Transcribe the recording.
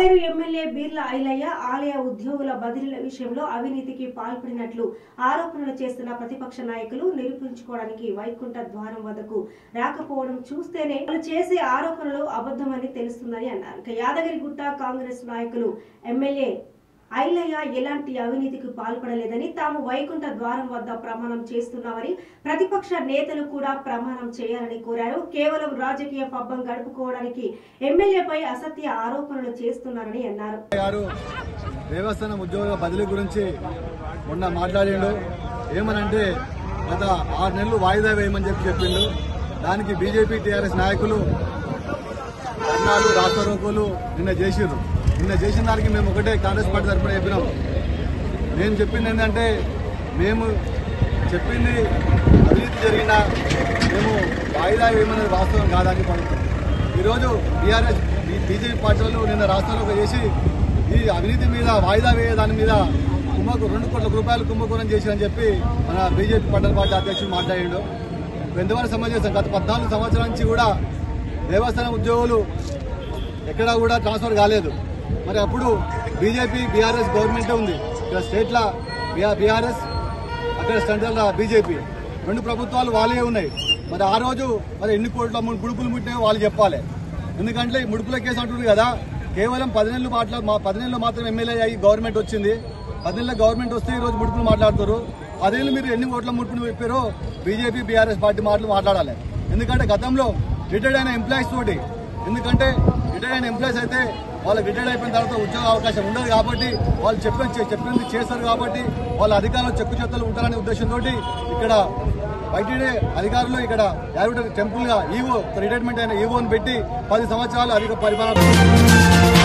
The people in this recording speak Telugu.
పాలేరు ఎమ్మెల్యే బీర్ల ఐలయ్య ఆలయ ఉద్యోగుల బదిలీల విషయంలో అవినీతికి పాల్పడినట్లు ఆరోపణలు చేస్తున్న ప్రతిపక్ష నాయకులు నిరూపించుకోవడానికి వైకుంఠ ద్వారం వద్దకు రాకపోవడం చూస్తేనే వాళ్ళు చేసే ఆరోపణలు అబద్ధమని తెలుస్తుందని అన్నారు ఇక యాదగిరిగుట్ట కాంగ్రెస్ నాయకులు ఎమ్మెల్యే ఐలయ్య ఎలాంటి అవినీతికి పాల్పడలేదని తాము వైకుంఠ ద్వారం వద్ద ప్రమాణం చేస్తున్నామని ప్రతిపక్ష నేతలు కూడా ప్రమాణం చేయాలని కోరారు కేవలం రాజకీయ పబ్బం గడుపుకోవడానికి ఎమ్మెల్యేపై అసత్య ఆరోపణలు చేస్తున్నారని అన్నారు గారు దేవస్థానం ఉద్యోగుల బదిలీ గురించి మొన్న మాట్లాడిండు ఏమనంటే గత ఆరు నెలలు వాయిదా వేయమని చెప్పి చెప్పిండు దానికి బీజేపీ టీఆర్ఎస్ నాయకులు ధర్నాలు రాస్తారోకోలు నిన్న చేసిర్రు నిన్న చేసిన దానికి మేము ఒకటే కాంగ్రెస్ పార్టీ తరఫున చెప్పినాం నేను చెప్పింది ఏంటంటే మేము చెప్పింది అవినీతి జరిగిన మేము వాయిదా వేయమనేది వాస్తవం కాదని పడుతున్నాం ఈరోజు బీఆర్ఎస్ బీజేపీ పార్టీ వాళ్ళు నిన్న రాష్ట్రంలో చేసి ఈ అవినీతి మీద వాయిదా వేయ దాని మీద కుంభకు రెండు కోట్ల రూపాయలు కుంభకోణం చేశారని చెప్పి మన బీజేపీ పట్టణ పార్టీ అధ్యక్షుడు మాట్లాడిండు ఎంతవరకు సమాజం గత పద్నాలుగు సంవత్సరాల నుంచి కూడా దేవస్థానం ఉద్యోగులు ఎక్కడా కూడా ట్రాన్స్ఫర్ కాలేదు మరి అప్పుడు బీజేపీ బీఆర్ఎస్ గవర్నమెంటే ఉంది ఇక్కడ స్టేట్ల బీఆర్ఎస్ అక్కడ సెంట్రల్ బీజేపీ రెండు ప్రభుత్వాలు వాళ్ళే ఉన్నాయి మరి ఆ రోజు మరి ఎన్ని కోట్ల ము- ముడుపులు ముట్టినాయో వాళ్ళు చెప్పాలి ఎందుకంటే ఈ ముడుపుల కేసు అంటున్నారు కదా కేవలం పది నెలలు మాట్లా మా పది నెలలు మాత్రం ఎమ్మెల్యే అయ్యి గవర్నమెంట్ వచ్చింది పది నెలల గవర్నమెంట్ వస్తే ఈ రోజు ముడుపులు మాట్లాడుతారు పదేళ్ళు మీరు ఎన్ని కోట్ల ముడుపులు చెప్పారో బీజేపీ బీఆర్ఎస్ పార్టీ మాటలు మాట్లాడాలి ఎందుకంటే గతంలో రిటైర్డ్ అయిన ఎంప్లాయీస్ తోటి ఎందుకంటే రిటైర్డ్ అయిన ఎంప్లాయీస్ అయితే వాళ్ళకి రిటైర్డ్ అయిపోయిన తర్వాత ఉద్యోగ అవకాశం ఉండదు కాబట్టి వాళ్ళు చెప్పిన చెప్పింది చేస్తారు కాబట్టి వాళ్ళ అధికారులు చెక్కు చెత్తలు ఉంటారనే ఉద్దేశంతో ఇక్కడ వైటీడీ అధికారులు ఇక్కడ యాదగిరి టెంపుల్ గా ఈవో రిటైర్మెంట్ అయిన ఈవోని పెట్టి పది సంవత్సరాలు అధిక పరిపాలన